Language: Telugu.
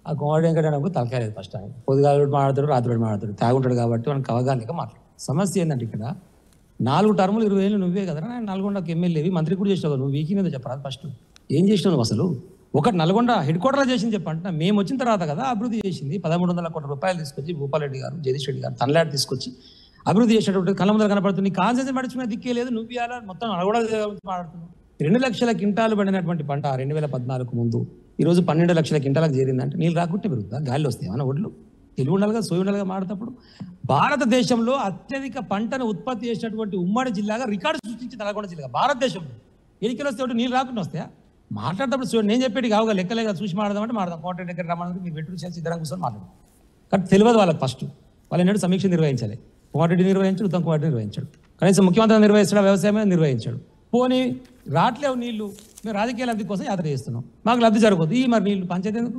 ఆ కోమటి వెంకటరావు తలకాయ లేదు ఫస్ట్ ఆయన పొద్దుగాలు మాట్లాడతాడు రాత్రి మాట్లాడతాడు తాగుంటాడు కాబట్టి మనకు అవగాహన మాట్లాడు సమస్య ఏంటంటే ఇక్కడ నాలుగు టర్ములు ఇరవై ఏళ్ళు నువ్వే కదరా నేను నల్గొండకి ఎమ్మెల్యేవి మంత్రి కూడా చేసావు కదా, నువ్వు వీకినదో చెప్పరా ఫస్ట్ ఏం చేసినావు నువ్వు అసలు ఒకటి నల్గొండ హెడ్ క్వార్టర్లో చేసింది చెప్పంట మేము వచ్చిన తర్వాత కదా అభివృద్ధి చేసింది పదమూడు వందల కోట్ల రూపాయలు తీసుకొచ్చి భూపాలరెడ్డి గారు జగదీష్ రెడ్డి గారు తనలాడి తీసుకొచ్చి అభివృద్ధి చేసినటువంటి కళ్ళ ముందర కనపడుతుంది కాన్సెన్స్ పడుచుకునే దిక్కే లేదు నువ్వు ఇవ్వాలా మొత్తం నల్గొండ గురించి మాట్లాడుతున్నావు రెండు లక్షల క్వింటాలు పడినటువంటి పంట రెండు వేల పద్నాలుగు ముందు ఈ రోజు పన్నెండు లక్షల క్వింటాలకు చేరిందంటే నీళ్ళు రాకుంటే పెరుగుతుందా గాలి వస్తాయి ఏమైనా ఒడ్లు తెలుగు ఉండాలిగా సోయి ఉండాలిగా మాడేటప్పుడు భారతదేశంలో అత్యధిక పంటను ఉత్పత్తి చేసినటువంటి ఉమ్మడి జిల్లాగా రికార్డు సృష్టించింది నల్గొండ జిల్లా భారతదేశంలో ఎన్నికలు వస్తే ఒకటి నీళ్ళు రాకుండా వస్తాయా మాట్లాడేటప్పుడు చూడండి నేను చెప్పేది కావుగా లెక్కలేక చూసి మాడదామంటే మాడదాం కోట దగ్గర రమ్మని మీరు పెట్టుకుని చేసి ఇద్దరం కూర్చొని మాట్లాడదాం కానీ తెలియదు వాళ్ళకి ఫస్ట్ వాళ్ళు ఎన్నడూ సమీక్ష నిర్వహించాలి కోమటిరెడ్డి నిర్వహించాడు ఉత్తమ్ కుమార్ నిర్వహించాడు కనీసం ముఖ్యమంత్రి నిర్వహించడం వ్యవసాయమే నిర్వహించాడు పోనీ రాట్లేవు నీళ్లు మేము రాజకీయ లబ్ధి కోసం యాత్ర చేస్తున్నాం మాకు లబ్ధి జరగదు ఈ మరి నీళ్లు పంచాయతీ ఎందుకు